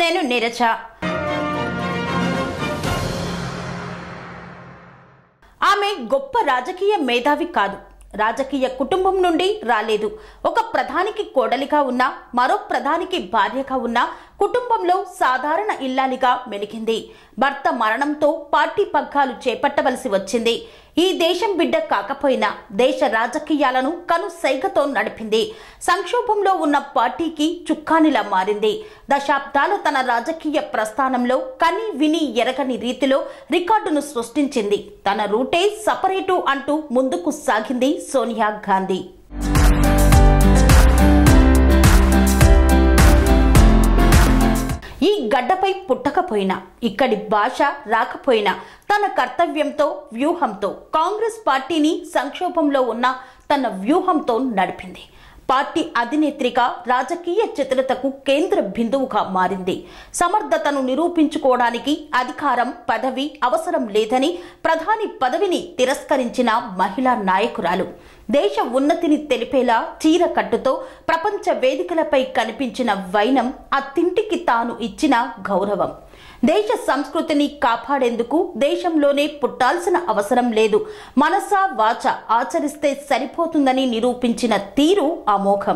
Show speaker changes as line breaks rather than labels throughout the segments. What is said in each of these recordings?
నేను నీరజ ఆమె గొప్ప రాజకీయ మేధావి కాదు రాజకీయ కుటుంబం నుండి రాలేదు ఒక ప్రధానికి కోడలిగా ఉన్న మరో ప్రధానికి భార్యగా ఉన్న కుటుంబంలో సాధారణ ఇల్లాలిగా మెలిగింది భర్త మరణంతో పార్టీ పగ్గాలు చేపట్టవలసి వచ్చింది ఈ దేశం బిడ్డ కాకపోయినా దేశ రాజకీయాలను కను సైగతో నడిపింది సంక్షోభంలో ఉన్న పార్టీకి చుక్కానిలా మారింది దశాబ్దాల తన రాజకీయ ప్రస్థానంలో కని విని ఎరగని రీతిలో రికార్డును సృష్టించింది తన రూటే సపరేటు అంటూ ముందుకు సాగింది సోనియా గాంధీ ఈ గడ్డపై పుట్టకపోయినా ఇక్కడి భాష రాకపోయినా తన కర్తవ్యంతో వ్యూహంతో కాంగ్రెస్ పార్టీని సంక్షోభంలో ఉన్న తన వ్యూహంతో నడిపింది పార్టీ అధినేత్రిగా రాజకీయ చతురతకు కేంద్ర బిందువుగా మారింది సమర్థతను నిరూపించుకోవడానికి అధికారం పదవి అవసరం లేదని ప్రధాని పదవిని తిరస్కరించిన మహిళా నాయకురాలు దేశ ఉన్నతిని తెలిపేలా చీర కట్టుతో ప్రపంచ వేదికలపై కనిపించిన వైనం అత్తింటికి తాను ఇచ్చిన గౌరవం దేశ సంస్కృతిని కాపాడేందుకు దేశంలోనే పుట్టాల్సిన అవసరం లేదు మనసా వాచ ఆచరిస్తే సరిపోతుందని నిరూపించిన తీరు అమోఘం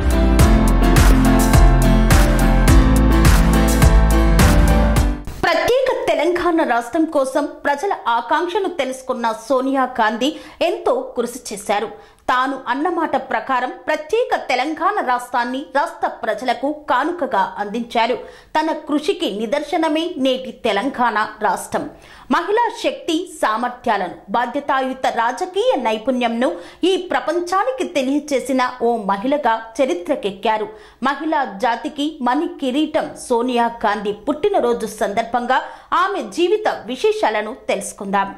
ప్రత్యేక తెలంగాణ రాష్ట్రం కోసం ప్రజల ఆకాంక్షను తెలుసుకున్న సోనియా గాంధీ ఎంతో కృషి చేశారు తాను అన్నమాట ప్రకారం ప్రత్యేక తెలంగాణ రాష్ట్రాన్ని రాష్ట్ర ప్రజలకు కానుకగా అందించారు తన కృషికి నిదర్శనమే నేటి తెలంగాణ రాష్ట్రం మహిళా శక్తి సామర్థ్యాలను బాధ్యతాయుత రాజకీయ నైపుణ్యంను ఈ ప్రపంచానికి తెలియచేసిన ఓ మహిళగా చరిత్రకెక్కారు మహిళా జాతికి మణి కిరీటం సోనియా గాంధీ పుట్టినరోజు సందర్భంగా ఆమె జీవిత విశేషాలను తెలుసుకుందాం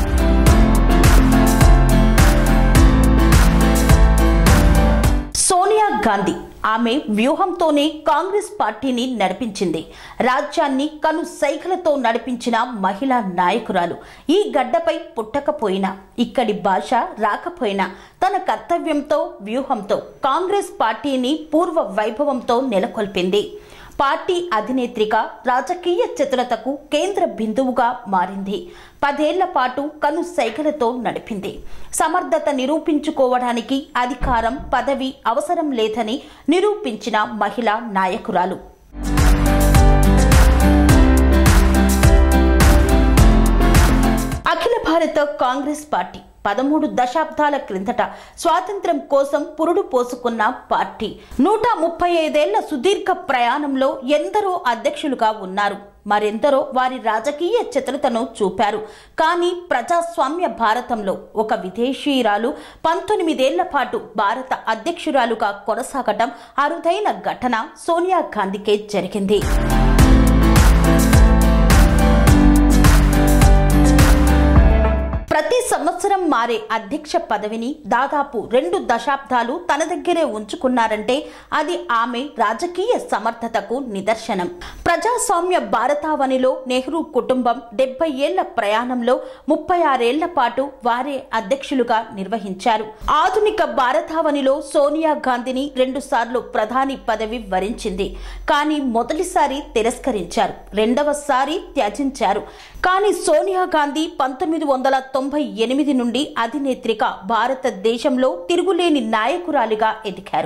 సోనియా గాంధీ ఆమె వ్యూహంతోనే కాంగ్రెస్ పార్టీని నడిపించింది రాజ్యాన్ని కను సైకిలతో నడిపించిన మహిళా నాయకురాలు ఈ గడ్డపై పుట్టకపోయినా ఇక్కడి భాష రాకపోయినా తన కర్తవ్యంతో వ్యూహంతో కాంగ్రెస్ పార్టీని పూర్వ వైభవంతో నెలకొల్పింది పార్టీ అధినేత్రిగా రాజకీయ చతురతకు కేంద్ర బిందువుగా మారింది పదేళ్ల పాటు కను సైగలతో నడిపింది సమర్థత నిరూపించుకోవడానికి అధికారం పదవి అవసరం లేదని నిరూపించిన మహిళా నాయకురాలు అఖిల భారత కాంగ్రెస్ పార్టీ పదమూడు దశాబ్దాల క్రిందట స్వాతంత్ర్యం కోసం పురుడు పోసుకున్న పార్టీ నూట ముప్పై ఐదేళ్ల సుదీర్ఘ ప్రయాణంలో ఎందరో అధ్యక్షులుగా ఉన్నారు మరెందరో వారి రాజకీయ చతురతను చూపారు కానీ ప్రజాస్వామ్య భారతంలో ఒక విదేశీయురాలు పంతొమ్మిదేళ్ల పాటు భారత అధ్యక్షురాలుగా కొనసాగటం అరుదైన ఘటన సోనియా గాంధీకే జరిగింది ప్రతి సంవత్సరం మారే అధ్యక్ష పదవిని దాదాపు రెండు దశాబ్దాలు తన దగ్గరే ఉంచుకున్నారంటే అది ఆమె రాజకీయ సమర్థతకు నిదర్శనం ప్రజాస్వామ్య భారతావనిలో నెహ్రూ కుటుంబం డెబ్బై ఏళ్ల ప్రయాణంలో ముప్పై ఆరేళ్ల పాటు వారే అధ్యక్షులుగా నిర్వహించారు ఆధునిక భారతావనిలో సోనియా గాంధీని రెండుసార్లు ప్రధాని పదవి వరించింది కానీ మొదటిసారి తిరస్కరించారు రెండవసారి త్యజించారు కానీ సోనియా గాంధీ పంతొమ్మిది వందల తొంభై ఎనిమిది నుండి అధినేత్రిగా భారతదేశంలో తిరుగులేని నాయకురాలిగా ఎదిగారు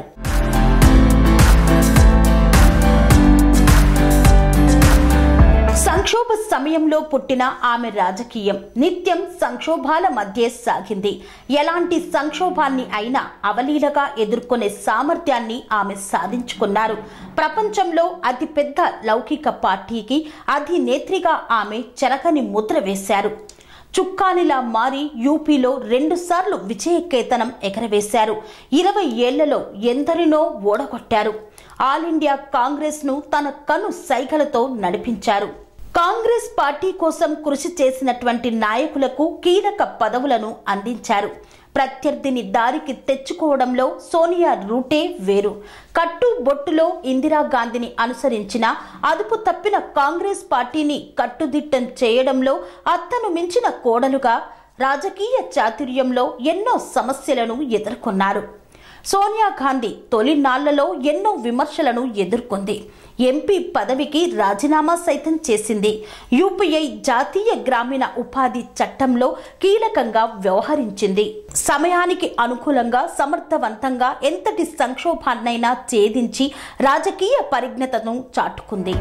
సంక్షోభ సమయంలో పుట్టిన ఆమె రాజకీయం నిత్యం సంక్షోభాల మధ్య సాగింది ఎలాంటి సంక్షోభాన్ని అయినా అవలీలగా ఎదుర్కొనే సామర్థ్యాన్ని ఆమె సాధించుకున్నారు ప్రపంచంలో అతిపెద్ద లౌకిక పార్టీకి అధినేత్రిగా ఆమె చెరకని ముద్ర వేశారు చుక్కానిలా మారి యూపీలో రెండుసార్లు విజయకేతనం ఎగరవేశారు ఇరవై ఏళ్లలో ఎందరినో ఓడగొట్టారు ఆల్ ఇండియా కాంగ్రెస్ను తన కను సైగలతో నడిపించారు కాంగ్రెస్ పార్టీ కోసం కృషి చేసినటువంటి నాయకులకు కీలక పదవులను అందించారు ప్రత్యర్థిని దారికి తెచ్చుకోవడంలో సోనియా రూటే వేరు కట్టు బొట్టులో ఇందిరాగాంధీని అనుసరించిన అదుపు తప్పిన కాంగ్రెస్ పార్టీని కట్టుదిట్టం చేయడంలో అత్తను మించిన కోడలుగా రాజకీయ చాతుర్యంలో ఎన్నో సమస్యలను ఎదుర్కొన్నారు సోనియా గాంధీ తొలి నాళ్లలో ఎన్నో విమర్శలను ఎదుర్కొంది ఎంపీ పదవికి రాజీనామా సైతం చేసింది యూపీఐ జాతీయ గ్రామీణ ఉపాధి చట్టంలో కీలకంగా వ్యవహరించింది సమయానికి అనుకూలంగా సమర్థవంతంగా ఎంతటి సంక్షోభాన్నైనా ఛేదించి రాజకీయ పరిజ్ఞతను చాటుకుంది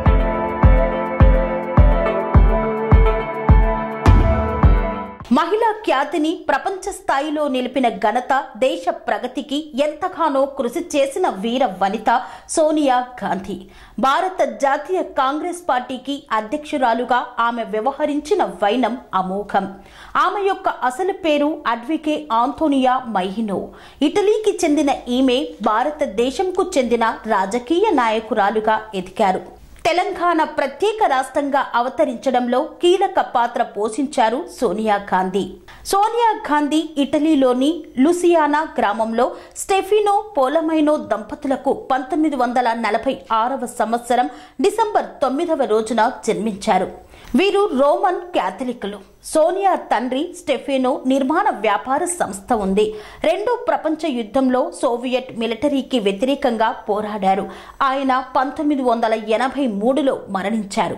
మహిళా ఖ్యాతిని ప్రపంచ స్థాయిలో నిలిపిన ఘనత దేశ ప్రగతికి ఎంతగానో కృషి చేసిన వీర వనిత సోనియా గాంధీ భారత జాతీయ కాంగ్రెస్ పార్టీకి అధ్యక్షురాలుగా ఆమె వ్యవహరించిన వైనం అమోఘం ఆమె యొక్క అసలు పేరు అడ్వికే ఆంటోనియా మైహినో ఇటలీకి చెందిన ఈమె భారతదేశంకు చెందిన రాజకీయ నాయకురాలుగా ఎదిగారు తెలంగాణ ప్రత్యేక రాష్ట్రంగా అవతరించడంలో కీలక పాత్ర పోషించారు సోనియా గాంధీ సోనియా గాంధీ ఇటలీలోని లుసియానా గ్రామంలో స్టెఫినో పోలమైనో దంపతులకు పంతొమ్మిది వందల నలభై ఆరవ సంవత్సరం డిసెంబర్ తొమ్మిదవ రోజున జన్మించారు వీరు రోమన్ క్యాథలిక్లు సోనియా తండ్రి స్టెఫెనో నిర్మాణ వ్యాపార సంస్థ ఉంది రెండో ప్రపంచ యుద్ధంలో సోవియట్ మిలిటరీకి వ్యతిరేకంగా పోరాడారు ఆయన పంతొమ్మిది వందల ఎనభై మూడులో మరణించారు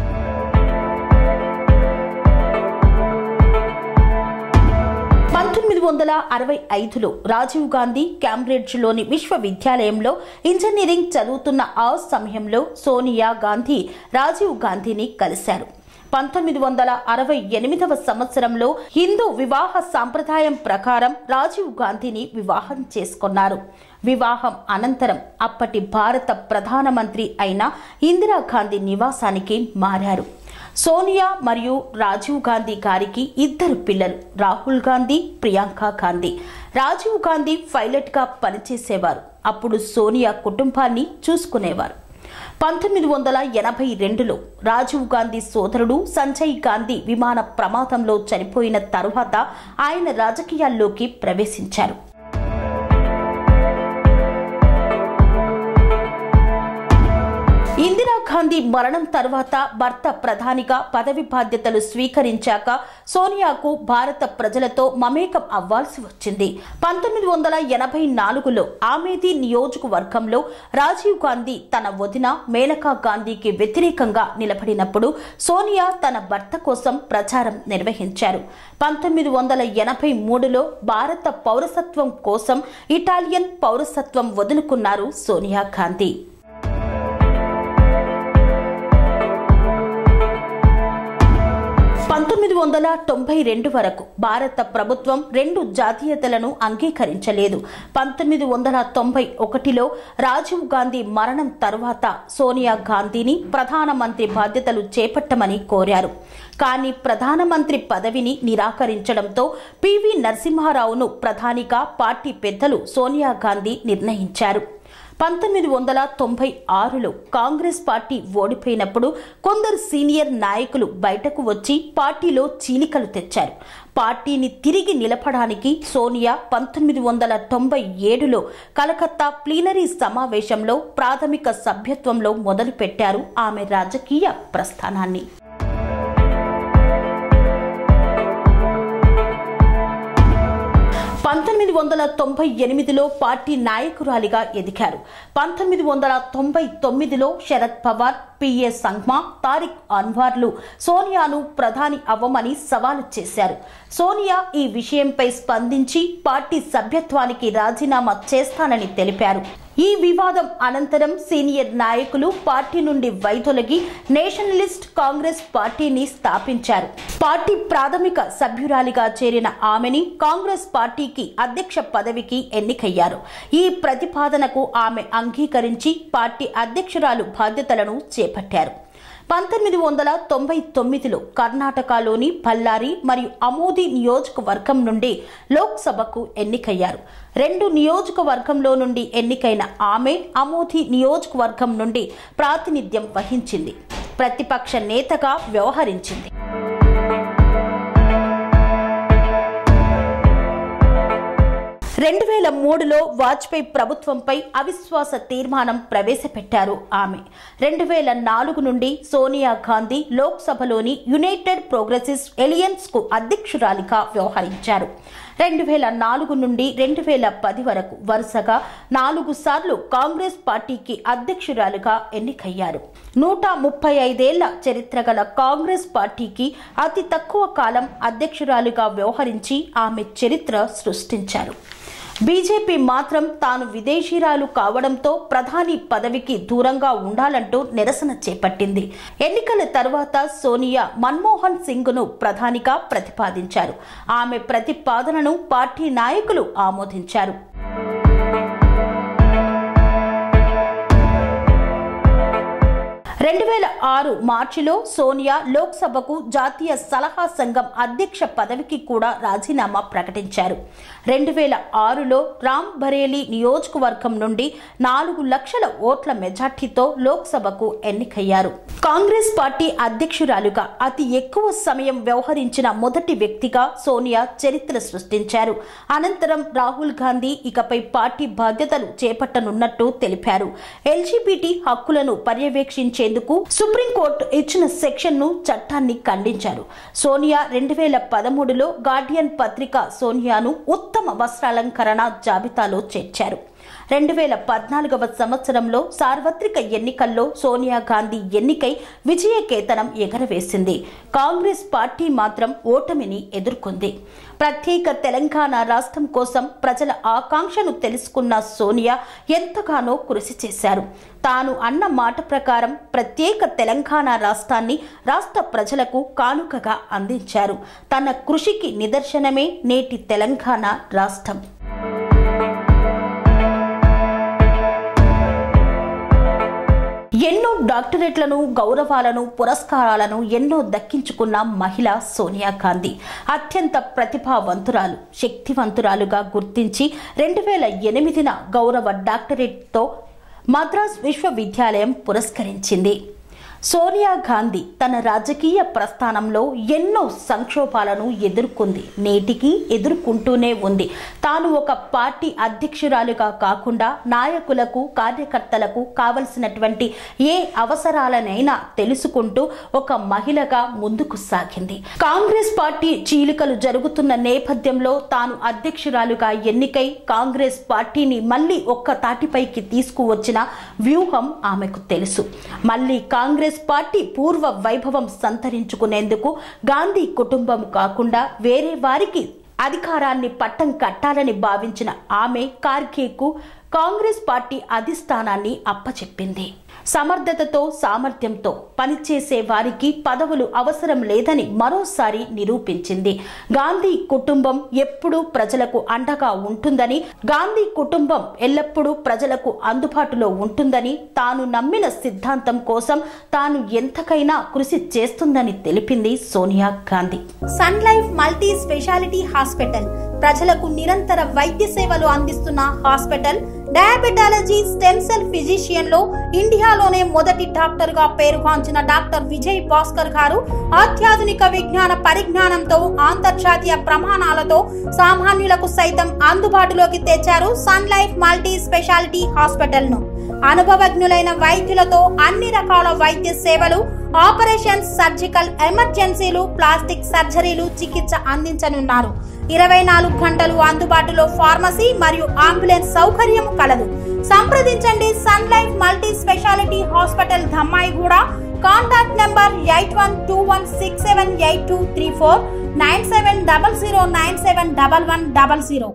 పంతొమ్మిది వందల అరవై ఐదులో రాజీవ్ గాంధీ క్యాంబ్రిడ్జ్లోని విశ్వవిద్యాలయంలో ఇంజనీరింగ్ చదువుతున్న ఆ సమయంలో సోనియా గాంధీ రాజీవ్ గాంధీని కలిశారు పంతొమ్మిది వందల అరవై ఎనిమిదవ సంవత్సరంలో హిందూ వివాహ సాంప్రదాయం ప్రకారం రాజీవ్ గాంధీని వివాహం చేసుకున్నారు వివాహం అనంతరం అప్పటి భారత ప్రధానమంత్రి అయిన ఇందిరాగాంధీ నివాసానికి మారారు సోనియా మరియు రాజీవ్ గాంధీ గారికి ఇద్దరు పిల్లలు రాహుల్ గాంధీ ప్రియాంక గాంధీ రాజీవ్ గాంధీ పైలట్గా పనిచేసేవారు అప్పుడు సోనియా కుటుంబాన్ని చూసుకునేవారు పంతొమ్మిది వందల ఎనభై రెండులో రాజీవ్ గాంధీ సోదరుడు సంజయ్ గాంధీ విమాన ప్రమాదంలో చనిపోయిన తరువాత ఆయన రాజకీయాల్లోకి ప్రవేశించారు ఇందిరాగాంధీ మరణం తర్వాత భర్త ప్రధానిగా పదవి బాధ్యతలు స్వీకరించాక సోనియాకు భారత ప్రజలతో మమేకం అవ్వాల్సి వచ్చింది పంతొమ్మిది వందల ఎనభై నాలుగులో ఆమేది నియోజకవర్గంలో రాజీవ్ గాంధీ తన వదిన మేనకా గాంధీకి వ్యతిరేకంగా నిలబడినప్పుడు సోనియా తన భర్త కోసం ప్రచారం నిర్వహించారు పంతొమ్మిది వందల ఎనభై మూడులో భారత పౌరసత్వం కోసం ఇటాలియన్ పౌరసత్వం వదులుకున్నారు సోనియా గాంధీ పంతొమ్మిది వందల తొంభై రెండు వరకు భారత ప్రభుత్వం రెండు జాతీయతలను అంగీకరించలేదు పంతొమ్మిది వందల తొంభై ఒకటిలో రాజీవ్ గాంధీ మరణం తరువాత సోనియా గాంధీని ప్రధానమంత్రి బాధ్యతలు చేపట్టమని కోరారు కానీ ప్రధానమంత్రి పదవిని నిరాకరించడంతో పివి నరసింహారావును ప్రధానిగా పార్టీ పెద్దలు సోనియా గాంధీ నిర్ణయించారు పంతొమ్మిది వందల తొంభై ఆరులో కాంగ్రెస్ పార్టీ ఓడిపోయినప్పుడు కొందరు సీనియర్ నాయకులు బయటకు వచ్చి పార్టీలో చీలికలు తెచ్చారు పార్టీని తిరిగి నిలపడానికి సోనియా పంతొమ్మిది వందల తొంభై ఏడులో కలకత్తా ప్లీనరీ సమావేశంలో ప్రాథమిక సభ్యత్వంలో మొదలుపెట్టారు ఆమె రాజకీయ ప్రస్థానాన్ని పంతొమ్మిది వందల తొంభై ఎనిమిదిలో పార్టీ నాయకురాలిగా ఎదిగారు పంతొమ్మిది వందల తొంభై తొమ్మిదిలో శరద్ పవార్ పిఏ సంగ్మా తారిక్ అన్వార్లు సోనియాను ప్రధాని అవ్వమని సవాలు చేశారు సోనియా ఈ విషయంపై స్పందించి పార్టీ సభ్యత్వానికి రాజీనామా చేస్తానని తెలిపారు ఈ వివాదం అనంతరం సీనియర్ నాయకులు పార్టీ నుండి వైదొలగి నేషనలిస్ట్ కాంగ్రెస్ పార్టీని స్థాపించారు పార్టీ ప్రాథమిక సభ్యురాలిగా చేరిన ఆమెని కాంగ్రెస్ పార్టీకి అధ్యక్ష పదవికి ఎన్నికయ్యారు ఈ ప్రతిపాదనకు ఆమె అంగీకరించి పార్టీ అధ్యక్షురాలు బాధ్యతలను చేపట్టారు పంతొమ్మిది వందల తొంభై తొమ్మిదిలో కర్ణాటకలోని బళ్ళారి మరియు అమోది నియోజకవర్గం నుండి లోక్సభకు ఎన్నికయ్యారు రెండు నియోజకవర్గంలో నుండి ఎన్నికైన ఆమె అమోది నియోజకవర్గం నుండి ప్రాతినిధ్యం వహించింది ప్రతిపక్ష నేతగా వ్యవహరించింది రెండు వేల మూడులో వాజ్పేయి ప్రభుత్వంపై అవిశ్వాస తీర్మానం ప్రవేశపెట్టారు ఆమె రెండు వేల నాలుగు నుండి సోనియా గాంధీ లోక్సభలోని యునైటెడ్ ప్రోగ్రెసివ్ ఎలియన్స్ కు అధ్యక్షురాలిగా వ్యవహరించారు రెండు వేల నాలుగు నుండి రెండు వేల పది వరకు వరుసగా నాలుగు సార్లు కాంగ్రెస్ పార్టీకి అధ్యక్షురాలుగా ఎన్నికయ్యారు నూట ముప్పై ఐదేళ్ల చరిత్ర గల కాంగ్రెస్ పార్టీకి అతి తక్కువ కాలం అధ్యక్షురాలుగా వ్యవహరించి ఆమె చరిత్ర సృష్టించారు బీజేపీ మాత్రం తాను విదేశీరాలు కావడంతో ప్రధాని పదవికి దూరంగా ఉండాలంటూ నిరసన చేపట్టింది ఎన్నికల తర్వాత సోనియా మన్మోహన్ సింగ్ ను ప్రధానిగా ప్రతిపాదించారు ఆమె ప్రతిపాదనను పార్టీ నాయకులు ఆమోదించారు రెండు వేల ఆరు మార్చిలో సోనియా లోక్సభకు జాతీయ సలహా సంఘం అధ్యక్ష పదవికి కూడా రాజీనామా ప్రకటించారు రెండు వేల ఆరులో రామ్ బరేలీ నియోజకవర్గం నుండి నాలుగు లక్షల ఓట్ల మెజార్టీతో లోక్సభకు ఎన్నికయ్యారు కాంగ్రెస్ పార్టీ అధ్యక్షురాలుగా అతి ఎక్కువ సమయం వ్యవహరించిన మొదటి వ్యక్తిగా సోనియా చరిత్ర సృష్టించారు అనంతరం రాహుల్ గాంధీ ఇకపై పార్టీ బాధ్యతలు చేపట్టనున్నట్టు తెలిపారు ఎల్జీబీటీ హక్కులను పర్యవేక్షించేందుకు సుప్రీంకోర్టు ఇచ్చిన సెక్షన్ ను చట్టాన్ని ఖండించారు సోనియా రెండు వేల పదమూడులో గార్డియన్ పత్రిక సోనియాను ఉత్తమ వస్త్రాలంకరణ జాబితాలో చేర్చారు రెండు వేల పద్నాలుగవ సంవత్సరంలో సార్వత్రిక ఎన్నికల్లో సోనియా గాంధీ ఎన్నికై విజయకేతనం ఎగరవేసింది కాంగ్రెస్ పార్టీ మాత్రం ఓటమిని ఎదుర్కొంది ప్రత్యేక తెలంగాణ రాష్ట్రం కోసం ప్రజల ఆకాంక్షను తెలుసుకున్న సోనియా ఎంతగానో కృషి చేశారు తాను అన్న మాట ప్రకారం ప్రత్యేక తెలంగాణ రాష్ట్రాన్ని రాష్ట్ర ప్రజలకు కానుకగా అందించారు తన కృషికి నిదర్శనమే నేటి తెలంగాణ రాష్ట్రం ఎన్నో డాక్టరేట్లను గౌరవాలను పురస్కారాలను ఎన్నో దక్కించుకున్న మహిళ సోనియా గాంధీ అత్యంత ప్రతిభావంతురాలు శక్తివంతురాలుగా గుర్తించి రెండు వేల ఎనిమిదిన గౌరవ డాక్టరేట్తో మద్రాస్ విశ్వవిద్యాలయం పురస్కరించింది సోనియా గాంధీ తన రాజకీయ ప్రస్థానంలో ఎన్నో సంక్షోభాలను ఎదుర్కొంది నేటికి ఎదుర్కొంటూనే ఉంది తాను ఒక పార్టీ అధ్యక్షురాలుగా కాకుండా నాయకులకు కార్యకర్తలకు కావలసినటువంటి ఏ అవసరాలనైనా తెలుసుకుంటూ ఒక మహిళగా ముందుకు సాగింది కాంగ్రెస్ పార్టీ చీలికలు జరుగుతున్న నేపథ్యంలో తాను అధ్యక్షురాలుగా ఎన్నికై కాంగ్రెస్ పార్టీని మళ్ళీ ఒక్క తాటిపైకి తీసుకువచ్చిన వ్యూహం ఆమెకు తెలుసు మళ్ళీ కాంగ్రెస్ పార్టీ పూర్వ వైభవం సంతరించుకునేందుకు గాంధీ కుటుంబం కాకుండా వేరే వారికి అధికారాన్ని పట్టం కట్టాలని భావించిన ఆమె కార్గేకు కాంగ్రెస్ పార్టీ అధిష్టానాన్ని అప్పచెప్పింది సమర్థతతో సామర్థ్యంతో పనిచేసే వారికి పదవులు అవసరం లేదని మరోసారి నిరూపించింది గాంధీ కుటుంబం ఎప్పుడూ ప్రజలకు అండగా ఉంటుందని గాంధీ కుటుంబం ఎల్లప్పుడూ ప్రజలకు అందుబాటులో ఉంటుందని తాను నమ్మిన సిద్ధాంతం కోసం తాను ఎంతకైనా కృషి చేస్తుందని తెలిపింది Sonia Gandhi
Sun Life multi speciality hospital ప్రజలకు నిరంతర వైద్య సేవలు అందిస్తున్న hospital diabetology stem cell physician లో ఇండియాలోనే మొదటి డాక్టర్ గా పేరుగాంచిన డాక్టర్ విజయ్ భాస్కర్ గారు అత్యాధునిక విజ్ఞాన పరిజ్ఞానంతో అంతర్జాతీయ ప్రమాణాలతో సామాన్యులకు సైతం అందుబాటులోకి తెచ్చారు Sun Life multi speciality hospital ను అనుభవజ్ఞులైన వైద్యులతో అన్ని రకాల వైద్య సేవలు ఆపరేషన్స్ సర్జికల్ ఎమర్జెన్సీలు ప్లాస్టిక్ సర్జరీలు చికిత్స అందించనున్నారు ఇరవై నాలుగు గంటలు అందుబాటులో ఫార్మసీ మరియు అంబులెన్స్ సౌకర్యం కలదు సంప్రదించండి Sun Life multi speciality hospital Dammaiguda contact number eight one two one six seven eight two three four nine seven double zero nine seven double one double zero